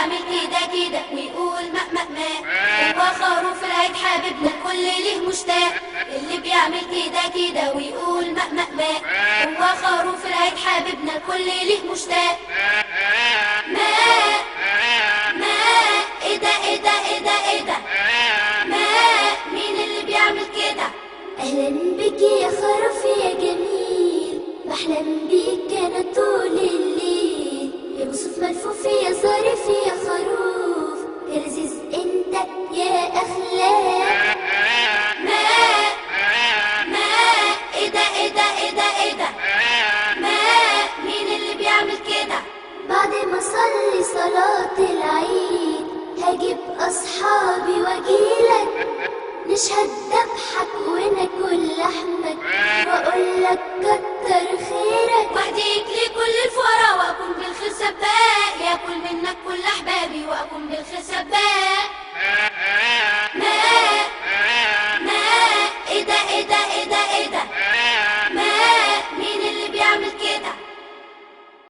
بيعمل كده كده ويقول ماء ماء ماء هو خروف العيد حبيبنا الكل ليه مشتاق اللي بيعمل كده كده ويقول ماء ماء ماء هو خروف العيد حبيبنا الكل ليه مشتاق ماء ماء ايه ده ايه ده ايه ده ايه ده ماء مين اللي بيعمل كده أهلا بك يا خروف يا جميل بحلم بيك أنا طول الليل يا بصوف ملفوف يا ظريف يا خروف يا لذيذ أنت يا أخلاق ماء ماء ايه ده ايه ده ايه ده ايه ده ماء مين اللي بيعمل كده بعد ما أصلي صلاة العيد هجيب أصحابي وأجيلك نشهد ذبحك وناكل لحمك وأقول لك كتر خيرك واهديك لكل الفقراء واكون بالخير سباق ياكل منك كل احبابي واكون بالخير سباق